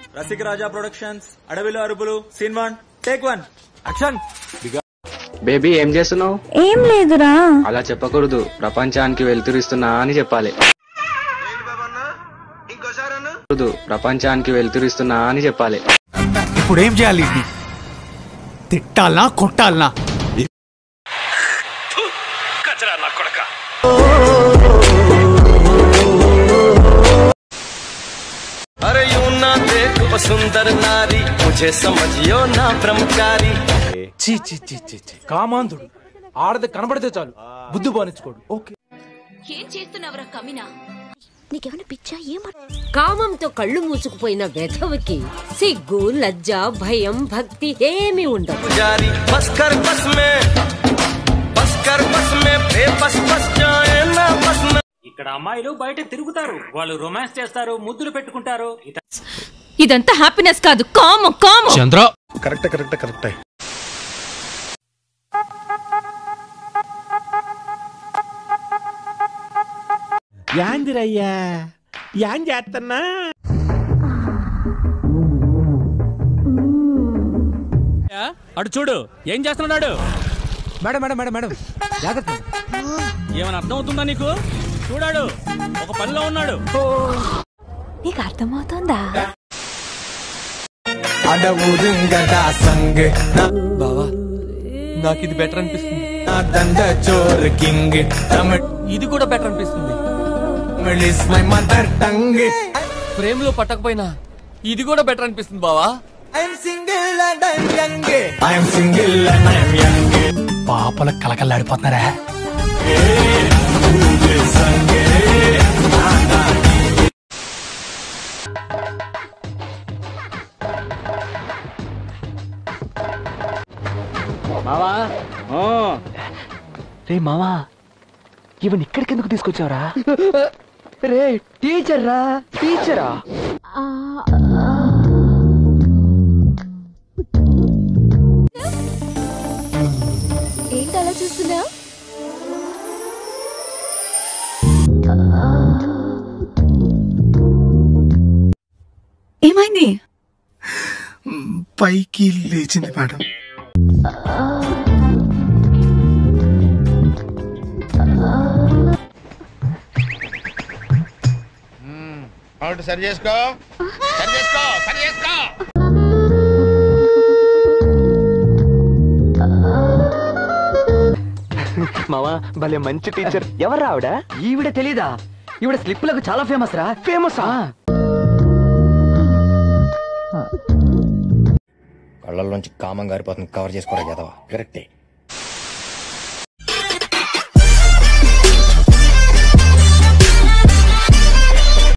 రసిక రాజా productions అడవిలో అరుపులు scene one take one action baby ఏం చేస్తున్నావు ఏం లేదురా అలా చెప్పకూడదు ప్రపంచానికి వెలుతురిస్తున్నా అని చెప్పాలి కూడదు, ప్రపంచానికి వెలుతురిస్తున్నా అని చెప్పాలి ఇప్పుడు ఏం చేయాలి ఇది తిట్టాలనా కొట్టాలనా अरे यूं ना देख ओ सुंदर नारी मुझे समझियो ना ब्रह्मचारी చీ చీ చీ చీ చీ కామాంధుడు ఆడది కనబడితే చాలు బుద్ధి బానించుకోడు ఓకే ఏం చేస్తున్నావురా కమినా నీకేమైనా పిచ్చా ఏం కామంతో కళ్ళు మూసుకుపోయిన వెధవకి సిగ్గు లజ్జ భయం భక్తి ఏమీ ఉండవు पुजारी बस कर बस में बस कर बस में बेबस बस जाए ना बस में ఇక్కడ అమ్మాయిలు బయట తిరుగుతారు వాళ్ళు రొమాన్స్ చేస్తారు ముద్దులు పెట్టుకుంటారు ఇత- ఇదంతా హ్యాపీనెస్ కాదు కామం కామం చంద్ర కరెక్ట్ కరెక్ట్ కరెక్ట్ యాందిరయ్యా యాన్ చేస్తున్నా అటు చూడు ఏం చేస్తున్నాడు మేడం మేడం మేడం మేడం జాగ్రత్త ఏమైనా అర్థం అవుతుందా నీకు చూడాడు ఒక పనిలో ఉన్నాడు నీకు అర్థమవుతుందా అడవురింగడా సంగ్ బావా నాకు ఇది బెటర్ అనిపిస్తుంది నా దండ చోర్ కింగ్ తమిళ్ ఇది కూడా బెటర్ అనిపిస్తుంది is my mother tongue frame లో పట్టకపోయినా ఇది కూడా బెటర్ అనిపిస్తుంది బావా I'm single and I'm young I'm single and I'm young పాపల కలకల్లాడిపోతున్నారా రే మావా ఇవన్నీ ఇక్కడికి ఎందుకు తీసుకొచ్చావరా రే టీచర్ రా టీచరా ఏంటి అలా చూస్తున్నా ఏమైంది పైకి లేచింది మేడం సరి చేసుకో సరి చేసుకో సరి చేసుకో మావా భలే మంచి టీచర్ ఎవరు ఆవిడ ఈవిడ తెలీదా ఈవిడ స్లిప్లకు చాలా ఫేమస్ రా ఫేమస్ కళ్ళల్లోంచి కామం గారిపోతుంది కవర్ చేసుకోవడం కరెక్టే